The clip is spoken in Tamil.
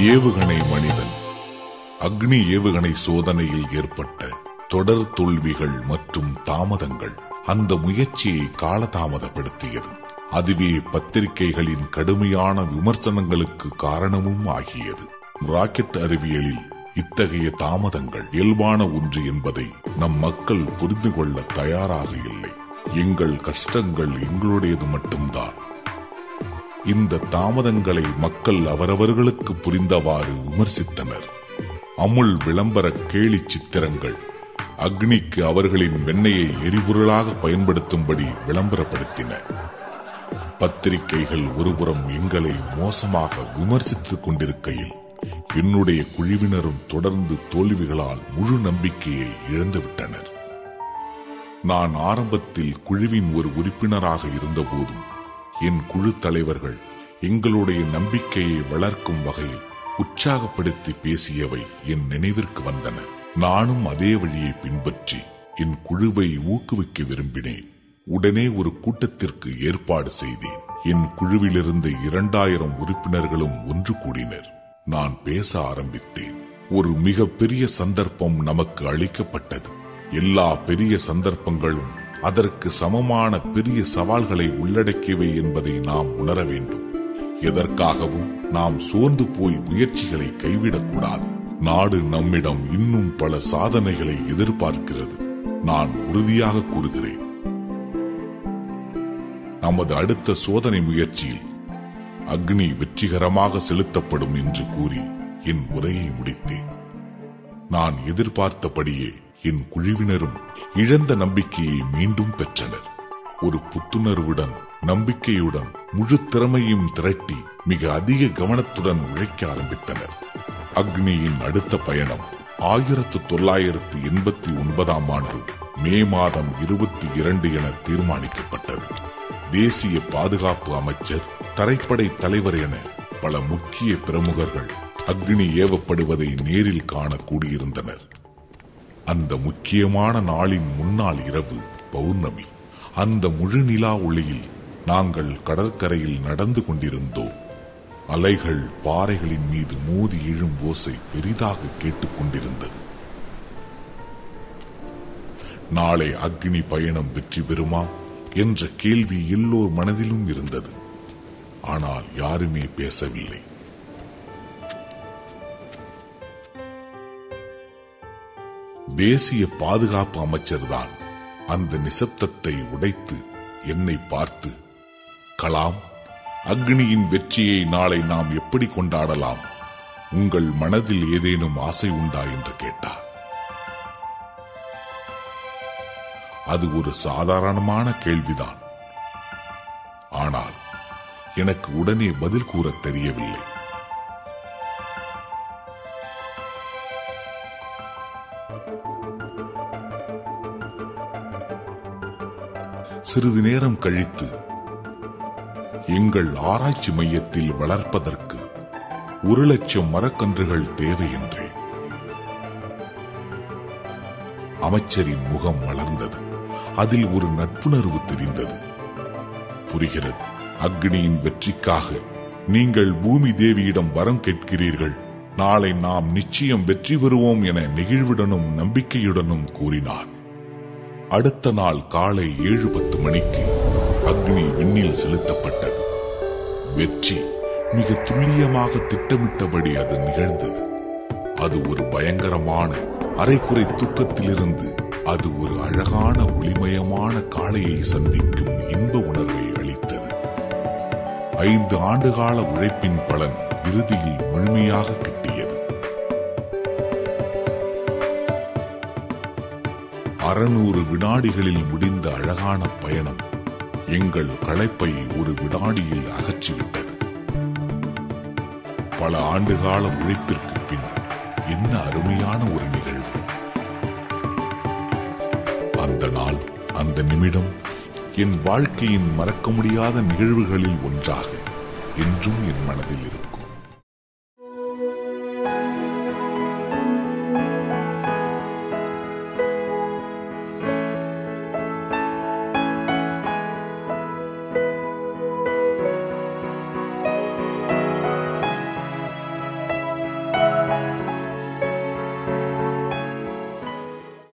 ஏவுகணை மனிதன் அக்னி ஏவுகணை சோதனையில் ஏற்பட்ட தொடர் தோல்விகள் மற்றும் தாமதங்கள் அந்த முயற்சியை காலதாமதப்படுத்தியது அதுவே பத்திரிகைகளின் கடுமையான விமர்சனங்களுக்கு காரணமும் ஆகியது ராக்கெட் அறிவியலில் இத்தகைய தாமதங்கள் இயல்பான ஒன்று என்பதை நம் மக்கள் புரிந்து கொள்ள தயாராக இல்லை எங்கள் கஷ்டங்கள் எங்களுடையது மட்டும்தான் இந்த தாமதங்களை மக்கள் அவரவர்களுக்கு புரிந்தவாறு விமர்சித்தனர் அமுல் விளம்பர கேலி சித்திரங்கள் அக்னிக்கு அவர்களின் வெண்ணையை எரிபொருளாக பயன்படுத்தும்படி விளம்பரப்படுத்தின பத்திரிகைகள் ஒருபுறம் எங்களை மோசமாக விமர்சித்துக் கொண்டிருக்கையில் என்னுடைய குழுவினரும் தொடர்ந்து தோல்விகளால் முழு நம்பிக்கையை இழந்துவிட்டனர் நான் ஆரம்பத்தில் குழுவின் ஒரு உறுப்பினராக இருந்தபோதும் என் குழு தலைவர்கள் எங்களுடைய நம்பிக்கையை வளர்க்கும் வகையில் உற்சாகப்படுத்தி பேசியவை என் நினைவிற்கு வந்தன நானும் அதே வழியை பின்பற்றி என் குழுவை ஊக்குவிக்க விரும்பினேன் உடனே ஒரு கூட்டத்திற்கு ஏற்பாடு செய்தேன் என் குழுவிலிருந்து இரண்டாயிரம் உறுப்பினர்களும் ஒன்று கூடினர் நான் பேச ஆரம்பித்தேன் ஒரு மிக பெரிய சந்தர்ப்பம் நமக்கு அளிக்கப்பட்டது எல்லா பெரிய சந்தர்ப்பங்களும் அதற்கு சமமான பெரிய சவால்களை உள்ளடக்கியவை என்பதை நாம் உணர வேண்டும் எதற்காகவும் நாம் சோர்ந்து போய் முயற்சிகளை கைவிடக்கூடாது நாடு நம்மிடம் இன்னும் பல சாதனைகளை எதிர்பார்க்கிறது நான் உறுதியாக கூறுகிறேன் நமது அடுத்த சோதனை முயற்சியில் அக்னி வெற்றிகரமாக செலுத்தப்படும் என்று கூறி என் உரையை முடித்தேன் நான் எதிர்பார்த்தபடியே என் குழுவினரும் இழந்த நம்பிக்கையை மீண்டும் பெற்றனர் ஒரு புத்துணர்வுடன் நம்பிக்கையுடன் முழு திறமையும் திரட்டி மிக அதிக கவனத்துடன் உழைக்க ஆரம்பித்தனர் அக்னியின் அடுத்த பயணம் ஆயிரத்து தொள்ளாயிரத்து எண்பத்தி ஒன்பதாம் ஆண்டு மே மாதம் இருபத்தி இரண்டு என தீர்மானிக்கப்பட்டது தேசிய பாதுகாப்பு அமைச்சர் தரைப்படை தலைவர் என பல முக்கிய பிரமுகர்கள் அக்னி ஏவப்படுவதை நேரில் காண கூடியிருந்தனர் அந்த முக்கியமான நாளின் முன்னாள் இரவு பௌர்ணமி அந்த முழு நிலா ஒளியில் நாங்கள் கடற்கரையில் நடந்து கொண்டிருந்தோம் அலைகள் பாறைகளின் மீது மோதி எழும் ஓசை பெரிதாக கேட்டுக்கொண்டிருந்தது நாளை அக்னி பயணம் வெற்றி பெறுமா என்ற கேள்வி எல்லோர் மனதிலும் இருந்தது ஆனால் யாருமே பேசவில்லை தேசிய பாதுகாப்பு அமைச்சர்தான் அந்த நிசப்தத்தை உடைத்து என்னை பார்த்து கலாம் அக்னியின் வெற்றியை நாளை நாம் எப்படி கொண்டாடலாம் உங்கள் மனதில் ஏதேனும் ஆசை உண்டா என்று கேட்டார் அது ஒரு சாதாரணமான கேள்விதான் ஆனால் எனக்கு உடனே பதில் கூற தெரியவில்லை சிறிது நேரம் கழித்து எங்கள் ஆராய்ச்சி மையத்தில் வளர்ப்பதற்கு ஒரு லட்சம் மரக்கன்றுகள் தேவை என்றேன் அமைச்சரின் முகம் மலர்ந்தது அதில் ஒரு நட்புணர்வு தெரிந்தது புரிகிறது அக்னியின் வெற்றிக்காக நீங்கள் பூமி தேவியிடம் வரம் கேட்கிறீர்கள் நாளை நாம் நிச்சயம் வெற்றி பெறுவோம் என நெகிழ்வுடனும் நம்பிக்கையுடனும் கூறினார் அடுத்த நாள் காலை ஏழு பத்து மணிக்கு அக்னி விண்ணில் செலுத்தப்பட்டது வெற்றி மிக துல்லியமாக திட்டமிட்டபடி அது நிகழ்ந்தது அது ஒரு பயங்கரமான அரைக்குறை தூக்கத்திலிருந்து அது ஒரு அழகான ஒளிமயமான காளையை சந்திக்கும் இன்ப உணர்வை அளித்தது ஐந்து ஆண்டுகால உழைப்பின் பலன் இறுதியில் முழுமையாக கிட்டியது அறுநூறு வினாடிகளில் முடிந்த அழகான பயணம் எங்கள் களைப்பை ஒரு வினாடியில் அகற்றிவிட்டது பல ஆண்டுகால உழைப்பிற்கு பின் என்ன அருமையான ஒரு நிகழ்வு அந்த நாள் அந்த நிமிடம் என் வாழ்க்கையின் மறக்க முடியாத நிகழ்வுகளில் ஒன்றாக என்றும் என் மனதில் இருக்கும்